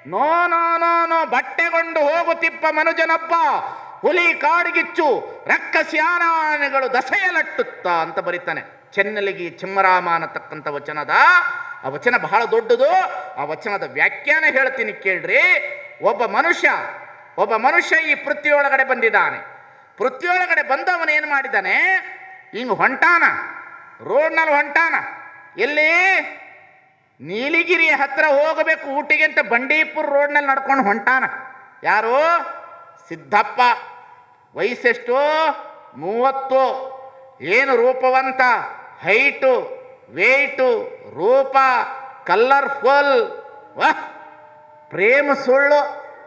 No no no no ಬಟ್ಟೆಗೊಂಡು ಹೋಗುತ್ತಿಪ್ಪ ಮನುಜನೊಬ್ಬ ಹುಲಿ ಕಾಡಿಗಿಚ್ಚು ರಕ್ಕಸ್ಯಾನಾನೆಗಳು ದಸೆಯಲಟ್ಟುತ್ತ ಅಂತ ಬರೀತಾನೆ ಚೆನ್ನಲಿಗಿ ಚಿಮ್ಮರಾಮ ಅನ್ನತಕ್ಕಂಥ ವಚನದ ಆ ವಚನ ಬಹಳ ದೊಡ್ಡದು ಆ ವಚನದ ವ್ಯಾಖ್ಯಾನ ಹೇಳ್ತೀನಿ ಕೇಳ್ರಿ ಒಬ್ಬ ಮನುಷ್ಯ ಒಬ್ಬ ಮನುಷ್ಯ ಈ ಪೃಥ್ವಿಯೊಳಗಡೆ ಬಂದಿದ್ದಾನೆ ಪೃಥ್ವಿಯೊಳಗಡೆ ಬಂದವನು ಏನು ಮಾಡಿದ್ದಾನೆ ಹಿಂಗೆ ಹೊಂಟಾನ ರೋಡ್ನಲ್ಲಿ ಹೊಂಟಾನ ಎಲ್ಲಿ ನೀಲಿಗಿರಿ ಹತ್ರ ಹೋಗಬೇಕು ಊಟಿಗೆ ಅಂತ ಬಂಡೀಪುರ ರೋಡ್ನಲ್ಲಿ ನಡ್ಕೊಂಡು ಹೊಂಟಾನ ಯಾರು ಸಿದ್ದಪ್ಪ ವಯಸ್ಸೆಷ್ಟು ಮೂವತ್ತು ಏನು ರೂಪವಂತ ಹೈಟು ವೇಯ್ಟು ರೂಪ ಕಲರ್ಫುಲ್ ವಾಹ್ ಪ್ರೇಮ ಸುಳ್ಳು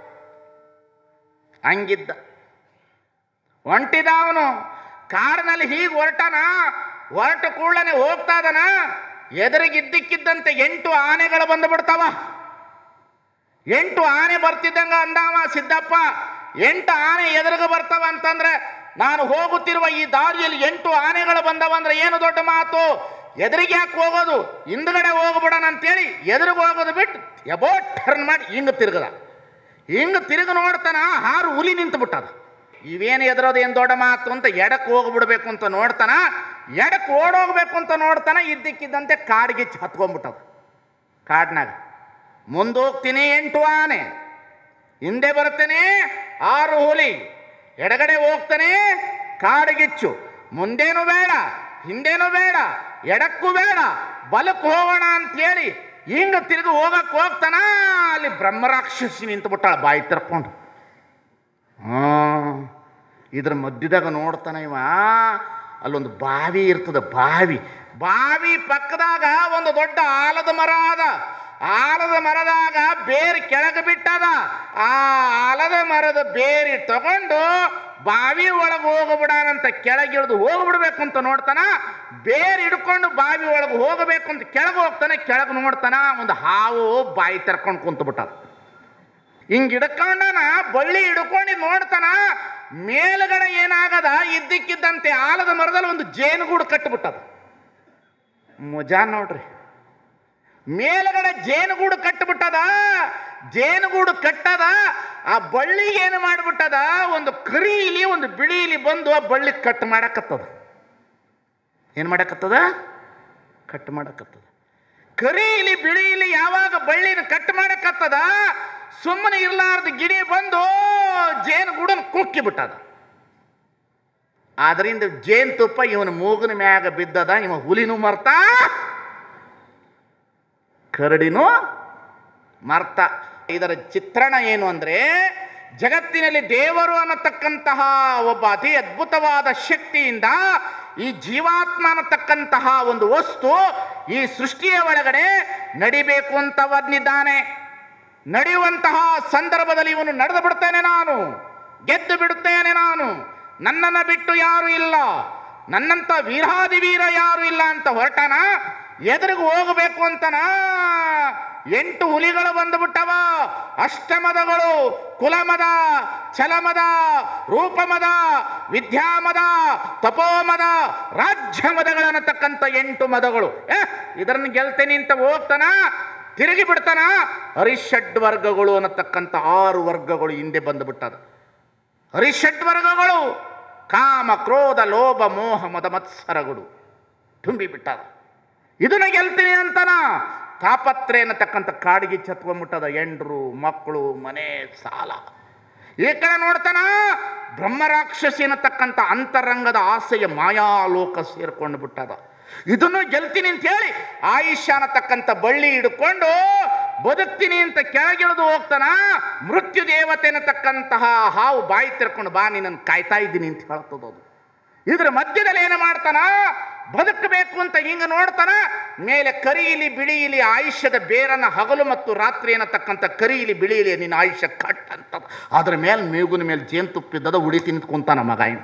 ಹಂಗಿದ್ದ ಹೊಂಟಿದ ಅವನು ಕಾಡಿನಲ್ಲಿ ಹೀಗೆ ಹೊರಟನ ಹೊರಟ ಕೂಡಲೇ ಹೋಗ್ತಾ ಇದಾನ ಎದುರಿಗಿದ್ದಕ್ಕಿದ್ದಂತೆ ಎಂಟು ಆನೆಗಳು ಬಂದು ಬಿಡ್ತಾವ ಎಂಟು ಆನೆ ಬರ್ತಿದ್ದಂಗ ಅಂದಾವ ಸಿದ್ದಪ್ಪ ಎಂಟು ಆನೆ ಎದುರಿಗೆ ಬರ್ತಾವ ಅಂತಂದ್ರೆ ನಾನು ಹೋಗುತ್ತಿರುವ ಈ ದಾರಿಯಲ್ಲಿ ಎಂಟು ಆನೆಗಳು ಬಂದವ ಅಂದ್ರೆ ಏನು ದೊಡ್ಡ ಮಾತು ಎದುರಿಗೆ ಯಾಕೆ ಹೋಗೋದು ಹಿಂದ್ಗಡೆ ಹೋಗ್ಬಿಡೋಣ ಅಂತೇಳಿ ಎದುರಿಗೆ ಹೋಗೋದು ಬಿಟ್ಟು ಎಬೋ ಟರ್ನ್ ಮಾಡಿ ಹಿಂಗೆ ತಿರುಗದ ಹಿಂಗೆ ತಿರುಗಿ ನೋಡ್ತಾನ ಹಾರು ಹುಲಿ ನಿಂತು ಬಿಟ್ಟದ ಇವೇನು ಎದುರೋದು ಏನು ದೊಡ್ಡ ಮಾತು ಅಂತ ಎಡಕ್ಕೆ ಹೋಗ್ಬಿಡ್ಬೇಕು ಅಂತ ನೋಡ್ತಾನ ಎಡಕ್ಕೆ ಓಡೋಗ್ಬೇಕು ಅಂತ ನೋಡ್ತಾನ ಇದ್ದಕ್ಕಿದ್ದಂತೆ ಕಾಡಿಗೆ ಹತ್ಕೊಂಡ್ಬಿಟ್ಟದ ಕಾಡ್ನಾಗ ಮುಂದೋಗ್ತೀನಿ ಎಂಟು ಆನೆ ಹಿಂದೆ ಬರ್ತೇನೆ ಆರು ಹುಲಿ ಎಡಗಡೆ ಹೋಗ್ತಾನೆ ಕಾಡಿಗಿಚ್ಚು ಮುಂದೇನು ಬೇಡ ಹಿಂದೇನು ಬೇಡ ಎಡಕ್ಕೂ ಬೇಡ ಬಲಕ್ಕೆ ಹೋಗೋಣ ಅಂತೇಳಿ ಹಿಂಗ ತಿರುಗಿ ಹೋಗಕ್ಕೆ ಹೋಗ್ತಾನ ಅಲ್ಲಿ ಬ್ರಹ್ಮರಾಕ್ಷಸಿ ನಿಂತುಬಿಟ್ಟಾಳ ಬಾಯಿ ತೆರ್ಕೊಂಡು ಹಾ ಇದ್ರ ಮಧ್ಯದಾಗ ನೋಡ್ತಾನ ಇವ ಅಲ್ಲೊಂದು ಬಾವಿ ಇರ್ತದ ಬಾವಿ ಬಾವಿ ಪಕ್ಕದಾಗ ಒಂದು ದೊಡ್ಡ ಆಲದ ಮರ ಅದ ಆಲದ ಮರದಾಗ ಬೇರು ಕೆಳಗೆ ಬಿಟ್ಟದ ಆ ಆಲದ ಮರದ ಬೇರಿ ತಗೊಂಡು ಬಾವಿ ಒಳಗೆ ಹೋಗ್ಬಿಡಾನಂತ ಕೆಳಗಿಳಿದು ಹೋಗ್ಬಿಡ್ಬೇಕು ಅಂತ ನೋಡ್ತಾನ ಬೇರು ಹಿಡ್ಕೊಂಡು ಬಾವಿ ಒಳಗೆ ಹೋಗಬೇಕು ಅಂತ ಕೆಳಗೆ ಹೋಗ್ತಾನೆ ಕೆಳಗೆ ನೋಡ್ತಾನ ಒಂದು ಹಾವು ಬಾಯಿ ತೆರ್ಕೊಂಡು ಕುಂತು ಬಿಟ್ಟದ ಹಿಂಗ್ ಹಿಡ್ಕೊಂಡನ ಬಳ್ಳಿ ಹಿಡ್ಕೊಂಡು ನೋಡ್ತಾನ ಮೇಲ್ಗಡೆ ಏನಾಗದ ಇದ್ದಕ್ಕಿದ್ದಂತೆ ಆಲದ ಮರದಲ್ಲಿ ಒಂದು ಜೇನುಗೂಡು ಕಟ್ಟಿಬಿಟ್ಟದ ಮಜಾ ನೋಡ್ರಿ ಮೇಲ್ಗಡೆ ಜೇನುಗೂಡು ಕಟ್ಟಿಬಿಟ್ಟದ ಜೇನುಗೂಡು ಕಟ್ಟದ ಆ ಬಳ್ಳಿಗೆ ಏನು ಮಾಡಿಬಿಟ್ಟದ ಒಂದು ಕರಿ ಇಲಿ ಒಂದು ಬಿಳಿ ಇಲಿ ಬಂದು ಆ ಬಳ್ಳಿ ಕಟ್ ಮಾಡಕತ್ತದ ಏನು ಮಾಡಕತ್ತದ ಕಟ್ ಮಾಡಕತ್ತದ ಕರಿ ಇಲಿ ಬಿಳಿ ಇಲಿ ಯಾವಾಗ ಬಳ್ಳಿನ ಕಟ್ ಮಾಡಕತ್ತದ ಸುಮ್ಮನೆ ಇರ್ಲಾರ್ದ ಗಿಡಿ ಬಂದು ಜೇನುಗೂಡನ್ನು ಕುಕ್ಕಿ ಬಿಟ್ಟದ ಆದ್ರಿಂದ ಜೇನುತುಪ್ಪ ಇವನ ಮೂಗಿನ ಮ್ಯಾಗ ಬಿದ್ದದ ಇವ ಹುಲಿನೂ ಮರ್ತ ಕರಡಿನೂ ಮರ್ತ ಇದರ ಚಿತ್ರಣ ಏನು ಅಂದರೆ ಜಗತ್ತಿನಲ್ಲಿ ದೇವರು ಅನ್ನತಕ್ಕಂತಹ ಒಬ್ಬ ಅತಿ ಅದ್ಭುತವಾದ ಶಕ್ತಿಯಿಂದ ಈ ಜೀವಾತ್ಮ ಅನ್ನತಕ್ಕಂತಹ ಒಂದು ವಸ್ತು ಈ ಸೃಷ್ಟಿಯ ಒಳಗಡೆ ನಡಿಬೇಕು ಅಂತ ಬಂದಿದ್ದಾನೆ ನಡೆಯುವಂತಹ ಸಂದರ್ಭದಲ್ಲಿ ಇವನು ನಡೆದು ಬಿಡ್ತೇನೆ ನಾನು ಗೆದ್ದು ಬಿಡುತ್ತೇನೆ ನಾನು ನನ್ನನ್ನು ಬಿಟ್ಟು ಯಾರು ಇಲ್ಲ ನನ್ನಂತ ವೀರಾದಿ ವೀರ ಯಾರು ಇಲ್ಲ ಅಂತ ಹೊರಟನ ಎದುರಿಗೆ ಹೋಗಬೇಕು ಅಂತನ ಎಂಟು ಹುಲಿಗಳು ಬಂದುಬಿಟ್ಟವ ಅಷ್ಟಮದಗಳು ಕುಲಮದ ಛಲಮದ ರೂಪಮದ ವಿದ್ಯಾಮದ ತಪೋಮದ ರಾಜ್ಯ ಮದಗಳನ್ನತಕ್ಕಂಥ ಎಂಟು ಮದಗಳು ಏ ಇದರನ್ನು ಗೆಲ್ತೇನೆ ಅಂತ ಹೋಗ್ತಾನ ತಿರುಗಿ ಬಿಡ್ತಾನ ಹರಿಷಡ್ ವರ್ಗಗಳು ಅನ್ನತಕ್ಕಂಥ ಆರು ವರ್ಗಗಳು ಹಿಂದೆ ಬಂದುಬಿಟ್ಟದ ಹರಿಷಡ್ ವರ್ಗಗಳು ಕಾಮ ಕ್ರೋಧ ಲೋಭ ಮೋಹ ಮದ ಮತ್ಸರಗಳು ತುಂಬಿ ಬಿಟ್ಟದ ಇದನ್ನ ಗೆಲ್ತೀನಿ ಅಂತನ ತಾಪತ್ರೆ ಅನ್ನತಕ್ಕಂಥ ಕಾಡಿಗೆ ಚತ್ಕೊಂಡ್ಬಿಟ್ಟದ ಎಂಡ್ರು ಮಕ್ಕಳು ಮನೆ ಸಾಲ ಈ ಕಡೆ ನೋಡ್ತಾನ ಬ್ರಹ್ಮರಾಕ್ಷಸಿ ಅನ್ನತಕ್ಕಂಥ ಅಂತರಂಗದ ಆಸೆಯ ಮಾಯಾಲೋಕ ಸೇರ್ಕೊಂಡು ಬಿಟ್ಟದ ಇದನ್ನು ಗೆಲ್ತೀನಿ ಅಂತ ಹೇಳಿ ಆಯುಷ್ಯ ಅನ್ನತಕ್ಕಂಥ ಬಳ್ಳಿ ಹಿಡ್ಕೊಂಡು ಬದುಕ್ತೀನಿ ಅಂತ ಕೆಳಗಿಳಿದು ಹೋಗ್ತಾನ ಮೃತ್ಯು ದೇವತೆ ಅನ್ನತಕ್ಕಂತಹ ಹಾವು ಬಾಯಿ ತೆರ್ಕೊಂಡು ಬಾ ನೀನನ್ನು ಕಾಯ್ತಾ ಇದ್ದೀನಿ ಅಂತ ಹೇಳ್ತದದು ಇದ್ರ ಮಧ್ಯದಲ್ಲಿ ಏನು ಮಾಡ್ತಾನ ಬದುಕಬೇಕು ಅಂತ ಹಿಂಗೆ ನೋಡ್ತಾನ ಮೇಲೆ ಕರಿಯಿಲಿ ಬಿಳಿಯಿಲಿ ಆಯುಷ್ಯದ ಬೇರನ್ನ ಹಗಲು ಮತ್ತು ರಾತ್ರಿ ಅನ್ನತಕ್ಕಂಥ ಕರಿಯಿಲಿ ಬಿಳಿಯಿಲಿ ನಿನ್ನ ಆಯುಷ್ಯ ಕಟ್ ಅಂತ ಅದ್ರ ಮೇಲೆ ಮೇಗುನ ಮೇಲೆ ಜೇನುತುಪ್ಪಿದ್ದದ ಉಡಿ ತಿಂದು ಕುಂತಾನ ಮಗ ಇನ್ನು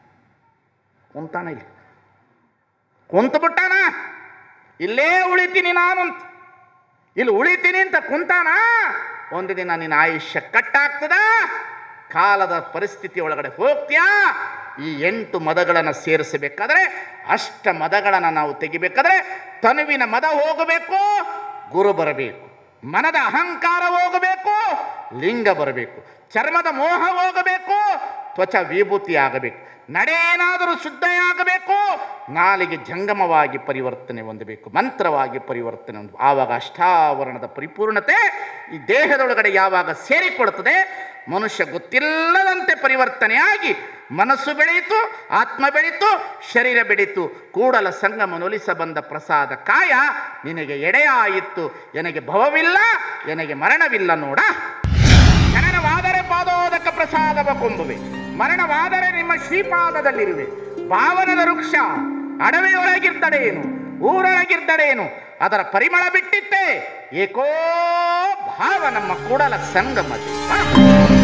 ಕುಂತಾನ ಇಲ್ಲಿ ಕುಂತು ಬಿಟ್ಟಾನ ಇಲ್ಲೇ ಉಳಿತೀನಿ ನಾನು ಅಂತ ಇಲ್ಲಿ ಉಳಿತೀನಿ ಅಂತ ಕುಂತಾನ ಒಂದು ದಿನ ನಿನ್ನ ಆಯುಷ್ಯ ಕಟ್ಟಾಗ್ತದ ಕಾಲದ ಪರಿಸ್ಥಿತಿ ಒಳಗಡೆ ಹೋಗ್ತೀಯಾ ಈ ಎಂಟು ಮದಗಳನ್ನು ಸೇರಿಸಬೇಕಾದ್ರೆ ಅಷ್ಟ ಮದಗಳನ್ನು ನಾವು ತೆಗಿಬೇಕಾದ್ರೆ ತನುವಿನ ಮದ ಹೋಗಬೇಕು ಗುರು ಬರಬೇಕು ಮನದ ಅಹಂಕಾರ ಹೋಗಬೇಕು ಲಿಂಗ ಬರಬೇಕು ಚರ್ಮದ ಮೋಹ ಹೋಗಬೇಕು ತ್ವಚ ವಿಭೂತಿ ಆಗಬೇಕು ನಡೆಯೇನಾದರೂ ಶುದ್ಧಯಾಗಬೇಕು ನಾಲಿಗೆ ಜಂಗಮವಾಗಿ ಪರಿವರ್ತನೆ ಹೊಂದಬೇಕು ಮಂತ್ರವಾಗಿ ಪರಿವರ್ತನೆ ಹೊಂದ ಆವಾಗ ಅಷ್ಟಾವರಣದ ಪರಿಪೂರ್ಣತೆ ಈ ದೇಹದೊಳಗಡೆ ಯಾವಾಗ ಸೇರಿಕೊಡುತ್ತದೆ ಮನುಷ್ಯ ಗೊತ್ತಿಲ್ಲದಂತೆ ಪರಿವರ್ತನೆಯಾಗಿ ಮನಸ್ಸು ಬೆಳೆಯಿತು ಆತ್ಮ ಬೆಳೀತು ಶರೀರ ಬೆಳೀತು ಕೂಡಲ ಸಂಗಮನೊಲಿಸ ಬಂದ ಪ್ರಸಾದ ಕಾಯ ನಿನಗೆ ಎಡೆಯಾಯಿತು ನನಗೆ ಭವವಿಲ್ಲ ನನಗೆ ಮರಣವಿಲ್ಲ ನೋಡ ಜನನವಾದರೆ ಪಾದೋದಕ ಪ್ರಸಾದವ ಕೊಂಬುವೆ ಮರಣವಾದರೆ ನಿಮ್ಮ ಶ್ರೀಪಾದದಲ್ಲಿರುವೆ ಭಾವನದ ವೃಕ್ಷ ಅಡವೆಯೊಳಗಿದ್ದಡೇನು ಊರೊಳಗಿದ್ದಡೇನು ಅದರ ಪರಿಮಳ ಬಿಟ್ಟಿತ್ತೆ ಏಕೋ ಭಾವ ನಮ್ಮ ಕೂಡಲ ಸಂಗಮ ದೇವ.